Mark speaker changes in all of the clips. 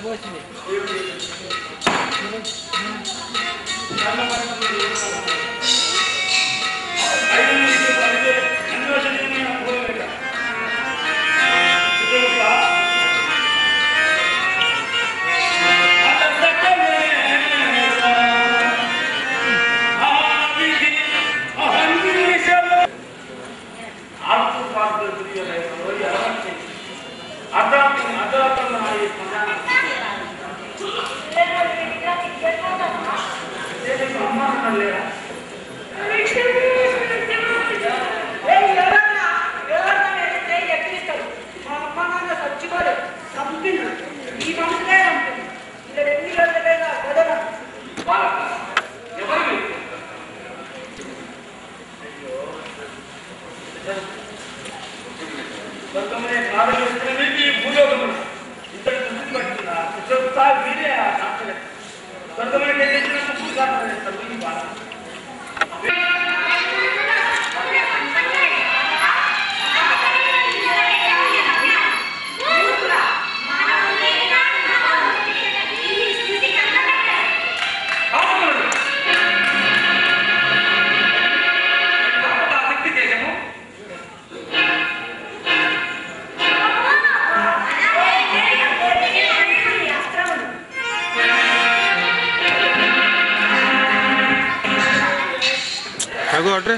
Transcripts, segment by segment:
Speaker 1: రఘు అట్రే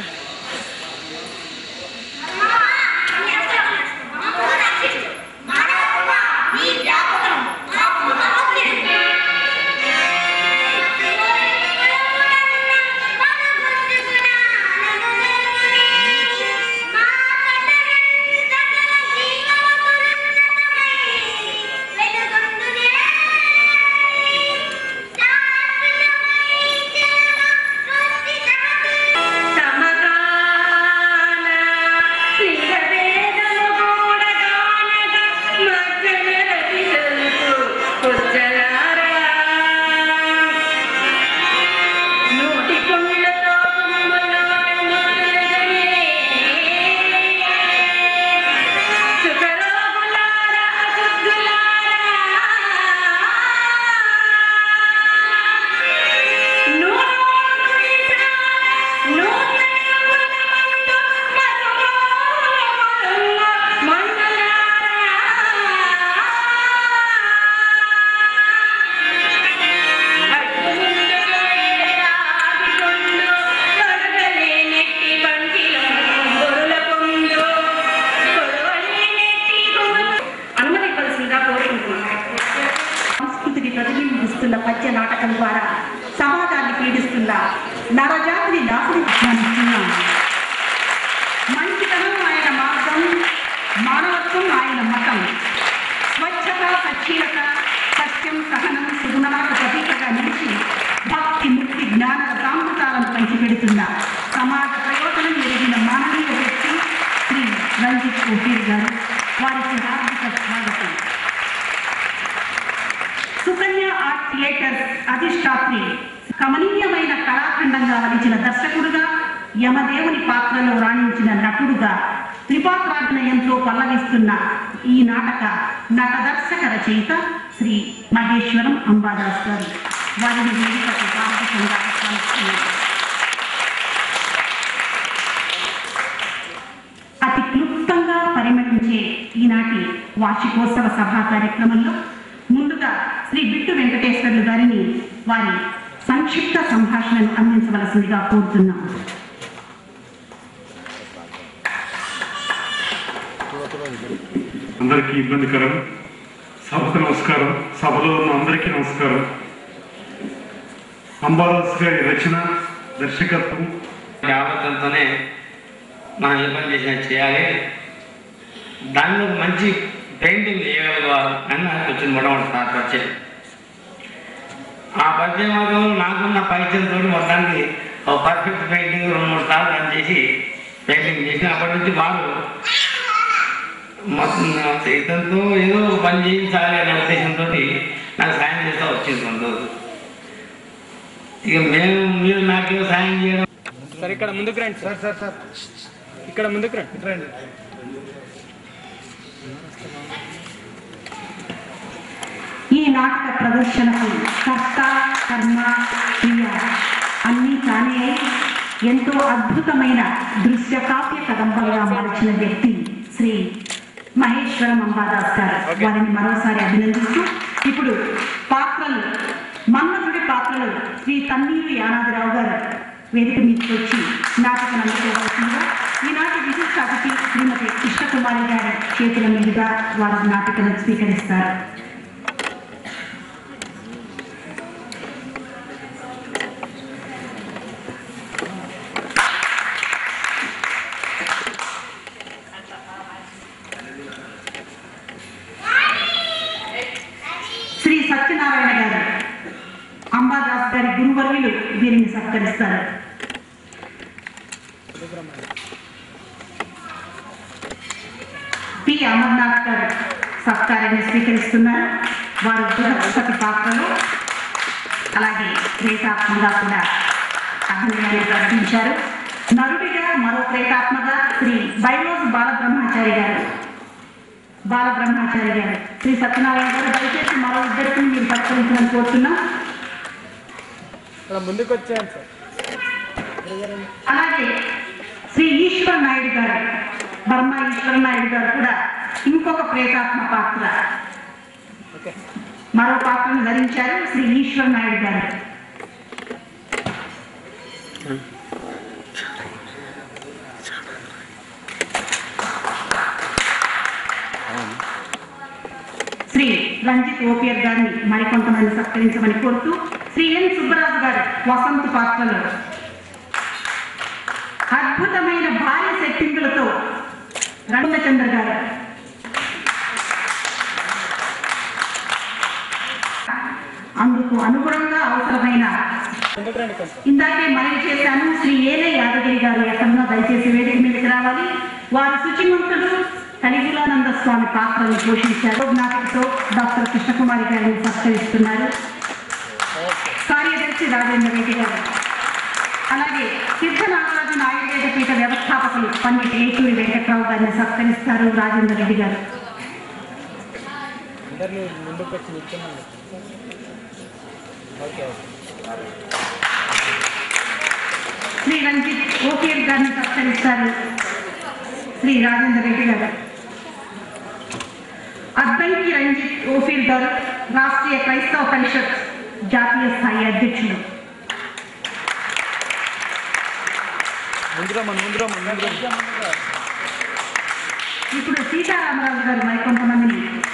Speaker 2: అనుమతించవలసిందిగా కోరుకుంటున్నాను సంస్కృతిని ప్రతిబింబిస్తున్న పద్య నాటకం ద్వారా సమాజాన్ని పీడిస్తున్న నరజాతిని నాశనం ధ్యానిస్తున్నాం మంచితనం ఆయన మార్గం మానవత్వం ఆయన మతం స్వచ్ఛత సచ్చీలత సత్యం సహనం సుగుణాలకు ప్రతీకగా నిలిచి భక్తి ముక్తి జ్ఞాన ప్రాముఖ్యాలను పంచిపెడుతున్న సమాజ ప్రయోజనం ఎరిగిన మానవీయ వ్యక్తి శ్రీ రంజిత్ కోహీర్ గారు వారికి హార్దిక స్వాగతం సుకన్య ఆర్ట్ థియేటర్ అధిష్టాత్రి కమనీయమైన కళాఖండంగా వలిచిన దర్శకుడుగా యమదేవుని పాత్రలో రాణించిన నటుడుగా త్రిపాత్రాభినయంతో పల్లవిస్తున్న ఈ నాటక నట దర్శక రచయిత శ్రీ మహేశ్వరం అంబాదాస్ గారు వారిని వేదికకు హార్దికంగా ఆహ్వానిస్తున్నారు. అతి క్లుప్తంగా పరిమళించే ఈనాటి వార్షికోత్సవ సభా కార్యక్రమంలో ముందుగా శ్రీ బిట్టు వెంకటేశ్వర్లు గారిని వారి సంక్షిప్త సంభాషణను అందించవలసిందిగా కోరుతున్నాం
Speaker 3: అందరికీ ఇబ్బందికరం సభకు నమస్కారం సభలో ఉన్న అందరికీ నమస్కారం అంబాదాస్ గారి రచన దర్శకత్వం
Speaker 4: ఆలోచనతోనే మనం ఏ పని చేసినా చేయాలి దానిలో ఒక మంచి పెయింటింగ్ చేయగలగాలి అని నాకు వచ్చిన మొట్టమొదటి థాట్ వచ్చేది ఆ పరిచయం మార్గంలో నాకున్న పరిచయంతో మొత్తానికి ఒక పర్ఫెక్ట్ పెయింటింగ్ రెండు మూడు సార్లు రన్ చేసి పెయింటింగ్ చేసి అప్పటి నుంచి వారు మొత్తం ఇతనితో ఏదో ఒక పని చేయించాలి అనే ఉద్దేశంతో నాకు సాయం చేస్తూ వచ్చింది మన రోజు ఇక మేము మీరు నాకేమో సాయం చేయడం
Speaker 1: సార్ ఇక్కడ ముందుకు రండి సార్ సార్ సార్ ఇక్కడ ముందుకు రండి రండి
Speaker 2: ఈ ఈ నాటక ప్రదర్శనకు కర్త కర్మ క్రియ అన్నీ తానే అయి ఎంతో అద్భుతమైన దృశ్య కావ్య కదంబంగా మార్చిన వ్యక్తి శ్రీ మహేశ్వరం అంబాదాస్ గారు వారిని మరోసారి అభినందిస్తూ ఇప్పుడు పాత్రలు మన్మధుడి పాత్రలు శ్రీ తన్నీరు యానాదిరావు గారు వేదిక మీదకి వచ్చి నాటకం అందుకోవాల్సిందిగా ఈనాటి విశిష్ట అతిథి శ్రీమతి కృష్ణకుమారి గారి చేతుల మీదుగా వారు నాటకం స్వీకరిస్తారు శ్రీ సత్యనారాయణ గారు అంబాదాస్ గారి గురువర్యులు వీరిని సత్కరిస్తారు పి అమర్నాథ్ గారు సత్కారాన్ని స్వీకరిస్తున్నారు వారు బృహస్పతి పాత్రలో అలాగే ప్రేతాత్మగా కూడా అభినయాన్ని ప్రకటించారు నరుడిగా మరో ప్రేతాత్మగా శ్రీ బైరోజు బాలబ్రహ్మచారి గారు బాలబ్రహ్మచారి గారు శ్రీ సత్యనారాయణ గారు దయచేసి మరో ఇద్దరికి మీరు సత్కరించమని కోరుతున్నాం
Speaker 1: ఇక్కడ ముందుకు వచ్చాను సార్
Speaker 2: అలాగే శ్రీ ఈశ్వర నాయుడు గారు బర్మా ఈశ్వర నాయుడు గారు కూడా ఇంకొక ప్రేతాత్మ పాత్ర
Speaker 1: ఓకే
Speaker 2: మరో పాత్రను ధరించారు శ్రీ ఈశ్వర నాయుడు గారు శ్రీ రంజిత్ ఓపియర్ గారిని మరికొంతమంది సత్కరించమని కోరుతూ శ్రీ ఎన్ సుబ్బరాజు గారు వసంత్ పాత్రలో అద్భుతమైన భార్య సెట్టింగులతో రంగచంద్ర గారు అందుకు అనుగుణంగా అవసరమైన
Speaker 1: ముందుకు రండి కొంచెం
Speaker 2: ఇందాకే మనవి చేశాను శ్రీ ఏలే యాదగిరి గారు ఎక్కడన్నా దయచేసి వేదిక మీదకి రావాలి వారి శుచిమంతుడు కలిగులానంద స్వామి పాత్రను పోషించారు నాటకతో డాక్టర్ కృష్ణకుమారి గారిని సత్కరిస్తున్నారు కార్యదర్శి రాజేంద్ర రెడ్డి గారు అలాగే సిద్ధ నాగరాజు ఆయుర్వేద పీఠ వ్యవస్థాపకులు పండిట్ ఏచూరి వెంకట్రావు గారిని సత్కరిస్తారు రాజేంద్ర రెడ్డి గారు
Speaker 1: అందరినీ ముందుకు వచ్చి నిల్చున్నాను ఓకే ఓకే
Speaker 2: శ్రీ రంజిత్ ఓకేర్ గారిని సత్కరిస్తారు శ్రీ రాజేంద్ర రెడ్డి గారు అద్దంకి రంజిత్ ఓఫీర్ గారు రాష్ట్రీయ క్రైస్తవ పరిషత్ జాతీయ స్థాయి అధ్యక్షులు
Speaker 1: ముందురా మన ముందురా మన ముందురా
Speaker 2: ఇప్పుడు సీతారామరాజు గారు మరికొంతమందిని